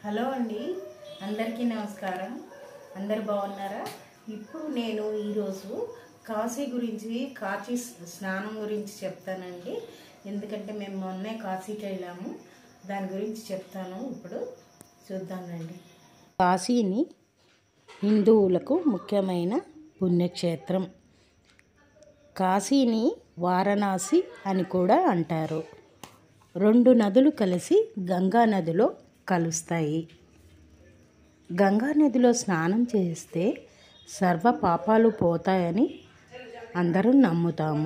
hello అండి అందరికీ నమస్కారం అందరు బాగున్నారా ఇప్పుడు నేను ఈరోజు కాశీ గురించి కాశీ స్నానం గురించి చెప్తానండి ఎందుకంటే మేము మొన్నే కాశీకి వెళ్ళాము దాని గురించి చెప్తాను ఇప్పుడు చూద్దామండి కాశీని హిందువులకు ముఖ్యమైన పుణ్యక్షేత్రం కాశీని వారణాసి అని కూడా అంటారు రెండు నదులు కలిసి గంగా నదిలో కలుస్తాయి గంగా నదిలో స్నానం చేస్తే సర్వ పాపాలు పోతాయని అందరూ నమ్ముతాము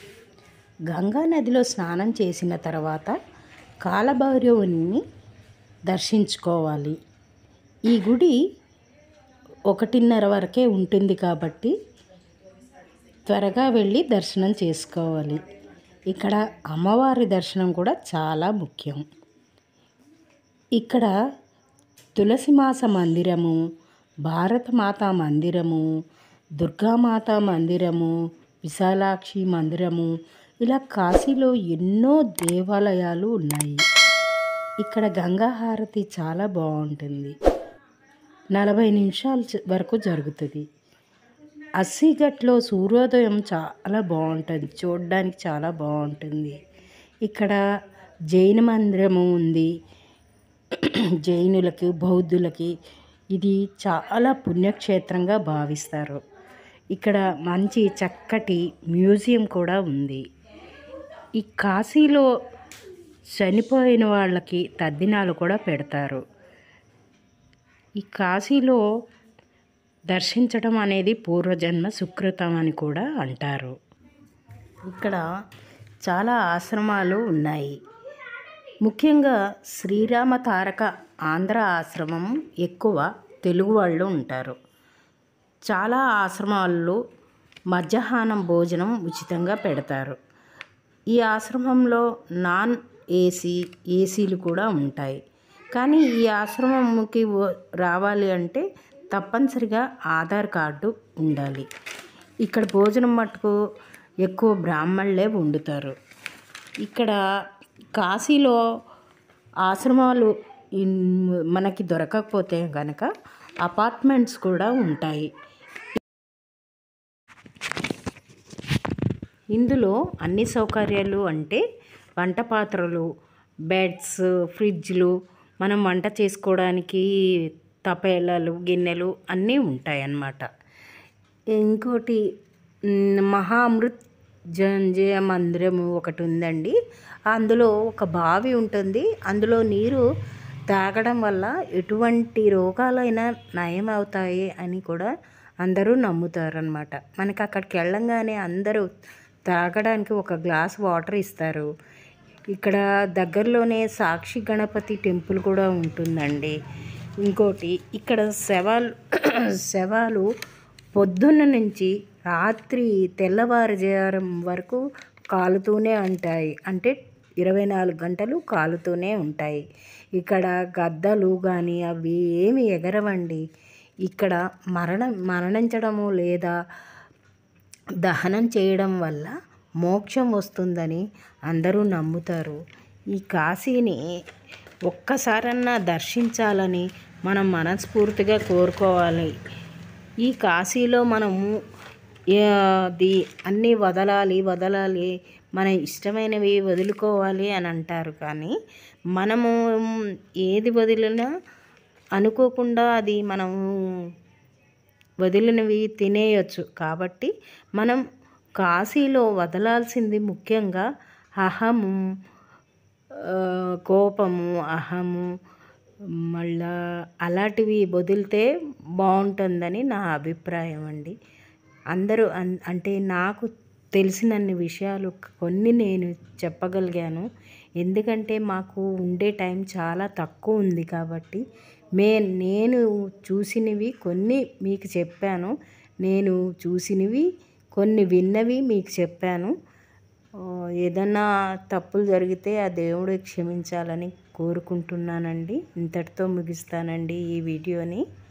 గంగా నదిలో స్నానం చేసిన తర్వాత కాలభైరవుని దర్శించుకోవాలి ఈ గుడి ఒకటిన్నర వరకే ఉంటుంది కాబట్టి త్వరగా వెళ్ళి దర్శనం చేసుకోవాలి ఇక్కడ అమ్మవారి దర్శనం కూడా చాలా ముఖ్యం ఇక్కడ తులసిమాస మందిరము భారతమాత మందిరము దుర్గామాత మందిరము విశాలాక్షి మందిరము ఇలా కాశీలో ఎన్నో దేవాలయాలు ఉన్నాయి ఇక్కడ గంగా హారతి చాలా బాగుంటుంది నలభై నిమిషాల చ- వరకు జరుగుతుంది అస్సీఘట్లో సూర్యోదయం చాలా బాగుంటుంది చూడడానికి చాలా బాగుంటుంది ఇక్కడ జైన మందిరము ఉంది జైనులకి బౌద్ధులకి ఇది చాలా పుణ్యక్షేత్రంగా భావిస్తారు ఇక్కడ మంచి చక్కటి మ్యూజియం కూడా ఉంది ఈ కాశీలో చనిపోయిన వాళ్ళకి తద్దినాలు కూడా పెడతారు ఈ కాశీలో దర్శించడం అనేది పూర్వజన్మ సుకృతం అని కూడా అంటారు ఇక్కడ చాలా ఆశ్రమాలు ఉన్నాయి ముఖ్యంగా శ్రీరామ తారక ఆంధ్ర ఆశ్రమం ఎక్కువ తెలుగు వాళ్ళు ఉంటారు చాలా ఆశ్రమాల్లో మధ్యాహ్నం భోజనం ఉచితంగా పెడతారు ఈ ఆశ్రమంలో నాన్ ఏసీ ఏసీలు కూడా ఉంటాయి కానీ ఈ ఆశ్రమంకి వ- రావాలి అంటే తప్పనిసరిగా ఆధార్ కార్డు ఉండాలి ఇక్కడ భోజనం మటుకు ఎక్కువ బ్రాహ్మణులే వండుతారు ఇక్కడ కాశీలో ఆశ్రమాలు ఇన్- మనకి దొరకకపోతే కనుక అపార్ట్మెంట్స్ కూడా ఉంటాయి ఇందులో అన్ని సౌకర్యాలు అంటే వంట పాత్రలు బెడ్స్ ఫ్రిడ్జ్లు మనం వంట చేసుకోవడానికి తపేలాలు గిన్నెలు అన్నీ ఉంటాయి అన్నమాట ఇంకోటి మ్, మహామృత్ జంజయ మందిరము ఒకటి ఉందండి అందులో ఒక బావి ఉంటుంది అందులో నీరు తాగడం వల్ల ఎటువంటి రోగాలైనా నయం అవుతాయి అని కూడా అందరూ నమ్ముతారనమాట మనకి అక్కడికి వెళ్ళంగానే అందరూ తాగడానికి ఒక గ్లాస్ వాటర్ ఇస్తారు ఇక్కడ దగ్గరలోనే సాక్షి గణపతి టెంపుల్ కూడా ఉంటుందండి ఇంకోటి ఇక్కడ శవాలు శవాలు పొద్దున్న నుంచి రాత్రి తెల్లవారుజారం వరకు కాలుతూనే ఉంటాయి అంటే ఇరవై నాలుగు గంటలు కాలుతూనే ఉంటాయి ఇక్కడ గద్దలు కానీ అవి ఏమి ఎగరవండి ఇక్కడ మరణం మరణించడము లేదా దహనం చేయడం వల్ల మోక్షం వస్తుందని అందరూ నమ్ముతారు ఈ కాశీని ఒక్కసారన్నా దర్శించాలని మనం మనస్ఫూర్తిగా కోరుకోవాలి ఈ కాశీలో మనము ఏ, అది అన్నీ వదలాలి వదలాలి మన ఇష్టమైనవి వదులుకోవాలి అని అంటారు కానీ మనము ఏది వదిలినా అనుకోకుండా అది మనము వదిలినవి తినేయొచ్చు కాబట్టి మనం కాశీలో వదలాల్సింది ముఖ్యంగా అహము ఆ, కోపము అహము మళ్ళా అలాంటివి వదిలితే బాగుంటుందని నా అభిప్రాయం అండి అందరూ అన్- అంటే నాకు తెలిసినన్ని విషయాలు కొన్ని నేను చెప్పగలిగాను ఎందుకంటే మాకు ఉండే టైం చాలా తక్కువ ఉంది కాబట్టి మే నేను చూసినవి కొన్ని మీకు చెప్పాను నేను చూసినవి కొన్ని విన్నవి మీకు చెప్పాను ఆ, ఏదన్నా తప్పులు జరిగితే ఆ దేవుడు క్షమించాలని కోరుకుంటున్నానండి ఇంతటితో ముగిస్తానండి ఈ వీడియోని